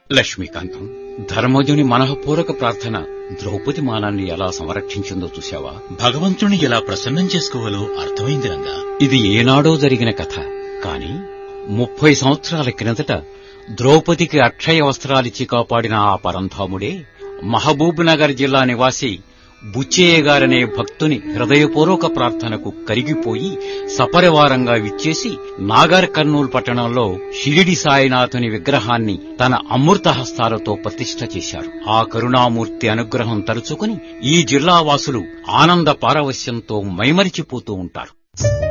లక్ష్మీకాంతం ధర్మజుని మనఃపూర్వక ప్రార్థన ద్రౌపది మానాన్ని ఎలా సంరక్షించిందో చూశావా భగవంతుని ఎలా ప్రసన్నం చేసుకోవాలో అర్థమైంది రంగా ఇది ఏనాడో జరిగిన కథ కాని ముప్పై సంవత్సరాల క్రిందట ద్రౌపదికి అక్షయ వస్త్రాలిచ్చి కాపాడిన ఆ పరంధాముడే మహబూబ్ నగర్ జిల్లా నివాసి బుచ్చయ్య గారనే భక్తుని హృదయపూర్వక ప్రార్థనకు కరిగిపోయి సపరివారంగా విచ్చేసి నాగర్ కర్నూల్ పట్టణంలో షిరిడి సాయినాథుని విగ్రహాన్ని తన అమృత హస్తాలతో ప్రతిష్ఠ చేశారు ఆ కరుణామూర్తి అనుగ్రహం తలుచుకుని ఈ జిల్లా వాసులు ఆనంద పారవశ్యంతో మైమరిచిపోతూ ఉంటారు